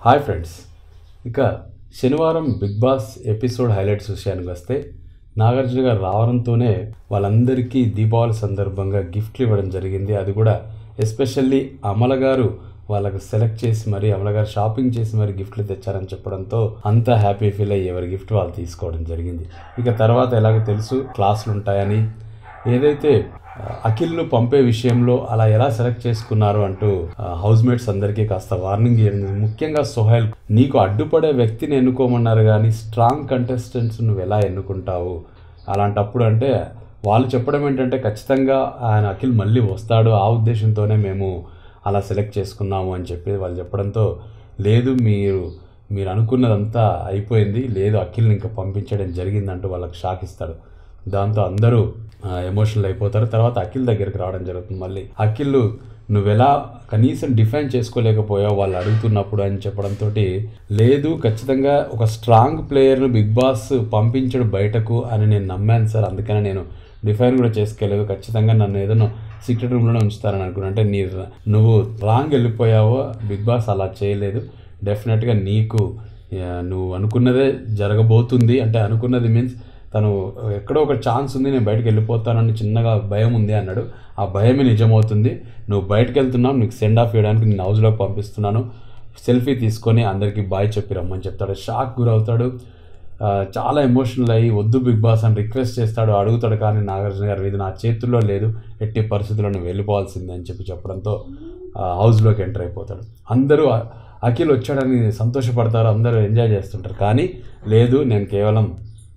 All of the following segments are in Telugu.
హాయ్ ఫ్రెండ్స్ ఇక శనివారం బిగ్ బాస్ ఎపిసోడ్ హైలైట్స్ విషయానికి వస్తే నాగార్జున గారు రావడంతోనే వాళ్ళందరికీ దీపావళి సందర్భంగా గిఫ్ట్లు ఇవ్వడం జరిగింది అది కూడా ఎస్పెషల్లీ అమల గారు వాళ్ళకు సెలెక్ట్ చేసి మరి అమల గారు షాపింగ్ చేసి మరి గిఫ్ట్లు తెచ్చారని చెప్పడంతో అంతా హ్యాపీ ఫీల్ అయ్యి ఎవరి గిఫ్ట్ వాళ్ళు తీసుకోవడం జరిగింది ఇక తర్వాత ఎలాగో తెలుసు క్లాసులు ఉంటాయని ఏదైతే ఆ, అఖిల్ను పంపే విషయంలో అలా ఎలా సెలెక్ట్ చేసుకున్నారు అంటూ హౌస్ మేట్స్ అందరికీ కాస్త వార్నింగ్ ఇవ్వడం ముఖ్యంగా సోహెల్ నీకు అడ్డుపడే వ్యక్తిని ఎన్నుకోమన్నారు కానీ స్ట్రాంగ్ కంటెస్టెంట్స్ నువ్వు ఎలా ఎన్నుకుంటావు అలాంటప్పుడు అంటే వాళ్ళు చెప్పడం ఏంటంటే ఖచ్చితంగా ఆయన అఖిల్ మళ్ళీ వస్తాడు ఆ ఉద్దేశంతోనే మేము అలా సెలెక్ట్ చేసుకున్నాము అని చెప్పి వాళ్ళు చెప్పడంతో లేదు మీరు మీరు అనుకున్నదంతా అయిపోయింది లేదు అఖిల్ని ఇంకా పంపించడం జరిగిందంటూ వాళ్ళకి షాక్ ఇస్తాడు దాంతో అందరూ ఎమోషనల్ అయిపోతారు తర్వాత అఖిల్ దగ్గరికి రావడం జరుగుతుంది మళ్ళీ అఖిల్ నువ్వెలా కనీసం డిఫైన్ చేసుకోలేకపోయావు వాళ్ళు అడుగుతున్నప్పుడు అని చెప్పడంతో లేదు ఖచ్చితంగా ఒక స్ట్రాంగ్ ప్లేయర్ను బిగ్ బాస్ పంపించడు బయటకు అని నేను నమ్మాను సార్ అందుకనే నేను డిఫైన్ కూడా చేసుకోలేదు ఖచ్చితంగా నన్ను ఏదైనా సీక్రెట్ రూమ్లోనే ఉంచుతారని అనుకున్నా అంటే నీ నువ్వు రాంగ్ వెళ్ళిపోయావో బిగ్ బాస్ అలా చేయలేదు డెఫినెట్గా నీకు ఆ, నువ్వు అనుకున్నదే జరగబోతుంది అంటే అనుకున్నది మీన్స్ తను ఎక్కడో ఒక ఛాన్స్ ఉంది నేను బయటకు వెళ్ళిపోతానని చిన్నగా భయం ఉంది అన్నాడు ఆ భయమే నిజమవుతుంది నువ్వు బయటకు వెళ్తున్నావు నీకు సెండ్ ఆఫ్ ఇవ్వడానికి నేను హౌస్లోకి పంపిస్తున్నాను సెల్ఫీ తీసుకొని అందరికీ బాయ్ చెప్పి రమ్మని చెప్తాడు షాక్ గురవుతాడు ఆ, చాలా ఎమోషనల్ అయ్యి వద్దు బిగ్ బాస్ అని రిక్వెస్ట్ చేస్తాడు అడుగుతాడు కానీ నాగార్జున గారు ఇది నా చేతుల్లో లేదు ఎట్టి పరిస్థితుల్లో నువ్వు వెళ్ళిపోవాల్సిందే అని చెప్పి చెప్పడంతో ఆ, హౌస్లోకి ఎంటర్ అయిపోతాడు అందరూ అ- అఖిల్ వచ్చాడని సంతోషపడతారు అందరూ ఎంజాయ్ చేస్తుంటారు కానీ లేదు నేను కేవలం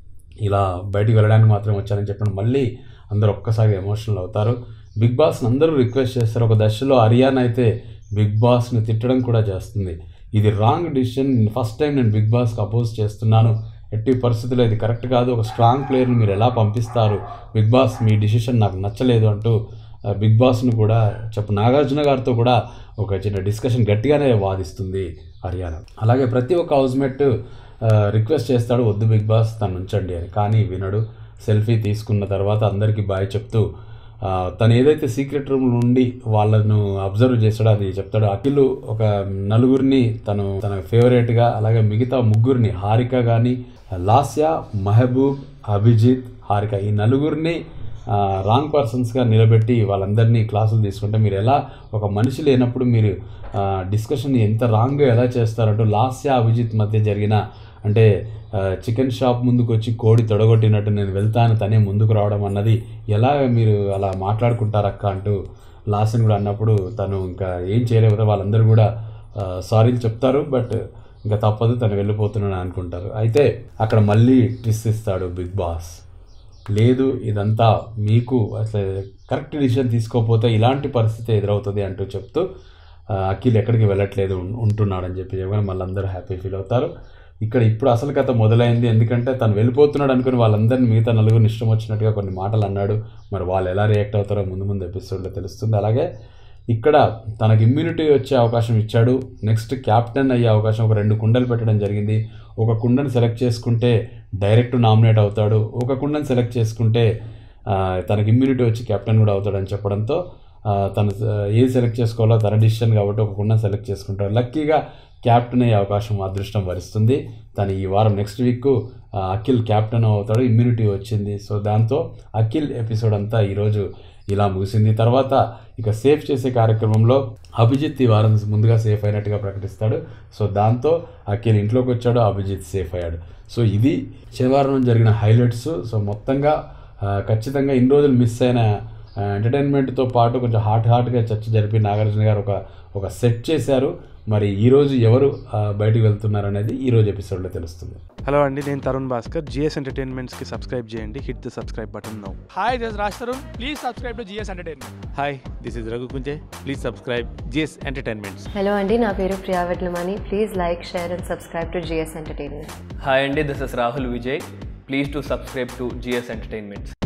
ఇలా బయటికి వెళ్ళడానికి మాత్రం వచ్చానని చెప్పిన మళ్ళీ అందరూ ఒక్కసారి ఎమోషనల్ అవుతారు బిగ్ బాస్ని అందరూ రిక్వెస్ట్ చేస్తారు ఒక దశలో హరియానా అయితే బిగ్ బాస్ని తిట్టడం కూడా చేస్తుంది ఇది రాంగ్ డిసిషన్ ఫస్ట్ టైం నేను బిగ్ బాస్కి అపోజ్ చేస్తున్నాను ఎట్టి పరిస్థితుల్లో ఇది కరెక్ట్ కాదు ఒక స్ట్రాంగ్ ప్లేయర్ని మీరు ఎలా పంపిస్తారు బిగ్ బాస్ మీ డిసిషన్ నాకు నచ్చలేదు అంటూ ఆ, బిగ్ బాస్ను కూడా చెప్పు నాగార్జున గారితో కూడా ఒక చిన్న డిస్కషన్ గట్టిగానే వాదిస్తుంది హర్యానా అలాగే ప్రతి ఒక్క హౌస్మేట్ రిక్వెస్ట్ చేస్తాడు వద్దు బిగ్ బాస్ తను ఉంచండి అని కానీ వినడు సెల్ఫీ తీసుకున్న తర్వాత అందరికీ బాయ్ చెప్తూ ఆ, తను ఏదైతే సీక్రెట్ రూమ్ నుండి వాళ్ళను అబ్జర్వ్ చేస్తాడో అది చెప్తాడు అఖిల్ ఒక నలుగురిని తను తన ఫేవరెట్గా అలాగే మిగతా ముగ్గురిని హారిక కానీ లాస్య మహబూబ్ అభిజిత్ హారిక ఈ నలుగురిని రాంగ్ పర్సన్స్గా నిలబెట్టి వాళ్ళందరినీ క్లాసులు తీసుకుంటే మీరు ఎలా ఒక మనిషి లేనప్పుడు మీరు డిస్కషన్ ఎంత రాంగ్గా ఎలా చేస్తారంటూ లాస్య అభిజిత్ మధ్య జరిగిన అంటే చికెన్ షాప్ ముందుకు వచ్చి కోడి తొడగొట్టినట్టు నేను వెళ్తాను తనే ముందుకు రావడం అన్నది ఎలా మీరు అలా మాట్లాడుకుంటారక్క అంటూ లాస్యన్ కూడా అన్నప్పుడు తను ఇంకా ఏం చేయలేకపోతే వాళ్ళందరూ కూడా సారీలు చెప్తారు బట్ ఇంకా తప్పదు తను వెళ్ళిపోతున్నాను అనుకుంటారు అయితే అక్కడ మళ్ళీ ట్విస్ట్ ఇస్తాడు బిగ్ బాస్ లేదు ఇదంతా మీకు అసలు కరెక్ట్ డిసిషన్ తీసుకోకపోతే ఇలాంటి పరిస్థితి ఎదురవుతుంది అంటూ చెప్తూ ఆ, అఖిల్ ఎక్కడికి వెళ్ళట్లేదు ఉం- ఉంటున్నాడని చెప్పి చెప్పగానే మళ్ళీ అందరూ హ్యాపీ ఫీల్ అవుతారు ఇక్కడ ఇప్పుడు అసలు కథ మొదలైంది ఎందుకంటే తను వెళ్ళిపోతున్నాడు అనుకుని వాళ్ళందరినీ మిగతా నలుగురిని ఇష్టం వచ్చినట్టుగా కొన్ని మాటలు అన్నాడు మరి వాళ్ళు ఎలా రియాక్ట్ అవుతారో ముందు ముందు ఎపిసోడ్లో తెలుస్తుంది అలాగే ఇక్కడ తనకు ఇమ్యూనిటీ వచ్చే అవకాశం ఇచ్చాడు నెక్స్ట్ క్యాప్టెన్ అయ్యే అవకాశం ఒక రెండు కుండలు పెట్టడం జరిగింది ఒక కుండను సెలెక్ట్ చేసుకుంటే డైరెక్ట్ నామినేట్ అవుతాడు ఒక కుండను సెలెక్ట్ చేసుకుంటే ఆ, తనకి ఇమ్యూనిటీ వచ్చి కెప్టెన్ కూడా అవుతాడని చెప్పడంతో ఆ, తను ఆ, ఏది సెలెక్ట్ చేసుకోవాలో తన డిసిషన్ కాబట్టి ఒక కుండను సెలెక్ట్ చేసుకుంటాడు లక్కీగా క్యాప్టెన్ అయ్యే అవకాశం అదృష్టం వరిస్తుంది తను ఈ వారం నెక్స్ట్ వీక్ అఖిల్ క్యాప్టెన్ అవుతాడు ఇమ్యూనిటీ వచ్చింది సో దాంతో అఖిల్ ఎపిసోడ్ అంతా ఈరోజు ఇలా ముగిసింది తర్వాత ఇక సేఫ్ చేసే కార్యక్రమంలో అభిజిత్ ఈ వారం ముందుగా సేఫ్ అయినట్టుగా ప్రకటిస్తాడు సో దాంతో అఖిల్ ఇంట్లోకి వచ్చాడు అభిజిత్ సేఫ్ అయ్యాడు సో ఇది శనివారం జరిగిన హైలైట్స్ సో మొత్తంగా ఆ, ఖచ్చితంగా ఇన్ని రోజులు మిస్ అయిన ఎంటర్టైన్మెంట్తో పాటు కొంచెం హాట్ హాట్గా చర్చ జరిపి నాగార్జున గారు ఒక ఒక సెట్ చేశారు మరి ఈరోజు ఎవరు ఆ, బయటికి వెళ్తున్నారు అనేది ఈరోజు ఎపిసోడ్లో తెలుస్తుంది హలో అండి నేను తరుణ్ భాస్కర్ జిఎస్ ఎంటర్టైన్మెంట్స్కి సబ్స్క్రైబ్ చేయండి hit the subscribe button now Hi, this is Raj Tarun. Please subscribe to GS Entertainment. Hi this is Raghu Kunche please subscribe GS entertainments hello అండి నా పేరు Priya Vetlamani please like share and subscribe to GS entertainment hi అండి this is Rahul Vijay please to subscribe to GS entertainments